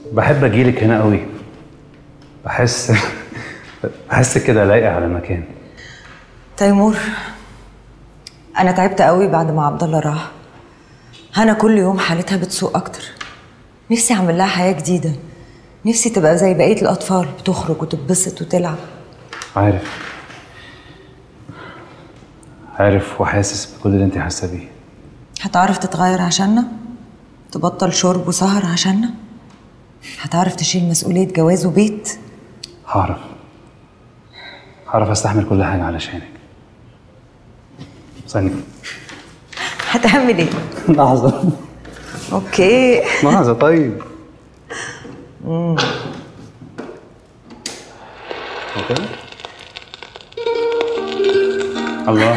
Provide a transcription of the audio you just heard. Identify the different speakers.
Speaker 1: بحب اجيلك هنا قوي بحس بحس كده لايقه على مكان
Speaker 2: تيمور انا تعبت قوي بعد ما عبد الله راح هنا كل يوم حالتها بتسوء اكتر نفسي اعمل لها حياه جديده نفسي تبقى زي بقيه الاطفال بتخرج وتتبسط وتلعب
Speaker 1: عارف عارف وحاسس بكل اللي انت حاسه بيه
Speaker 2: هتعرف تتغير عشاننا تبطل شرب وسهر عشاننا هتعرف تشيل مسؤوليه جواز وبيت
Speaker 1: هعرف هعرف استحمل كل حاجه علشانك ثانيه
Speaker 2: هتعمل ايه
Speaker 1: لحظه
Speaker 2: اوكي
Speaker 1: لحظه طيب اوكي الله